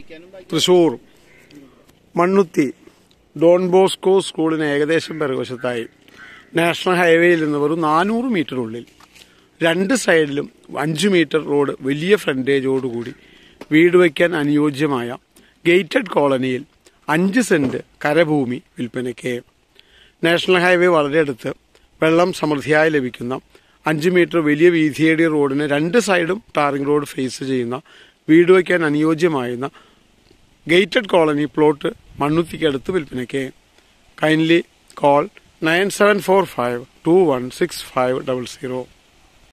Thrissur Mannuthy Don Bosco സ്കൂളിന് ഏകദേശം പിറകുവശത്തായി national ഹൈവേയിൽ നിന്ന് വെറും നാനൂറ് മീറ്ററുള്ളിൽ രണ്ട് സൈഡിലും അഞ്ച് മീറ്റർ റോഡ് വലിയ ഫ്രണ്ടേജോടുകൂടി വീട് വയ്ക്കാൻ അനുയോജ്യമായ ഗേറ്റഡ് കോളനിയിൽ അഞ്ച് സെന്റ് കരഭൂമി വിൽപ്പനയ്ക്ക് നാഷണൽ ഹൈവേ വളരെ അടുത്ത് വെള്ളം സമൃദ്ധിയായി ലഭിക്കുന്ന അഞ്ച് മീറ്റർ വലിയ വീതിയേടിയ റോഡിന് രണ്ട് സൈഡും ടാറിംഗ് റോഡ് ഫേസ് ചെയ്യുന്ന വീട് വയ്ക്കാൻ അനുയോജ്യമായിരുന്ന ഗേറ്റഡ് കോളനി പ്ലോട്ട് മണ്ണുത്തിക്കടുത്ത് വിൽപ്പനയ്ക്ക് kindly call nine seven four five two one six five double zero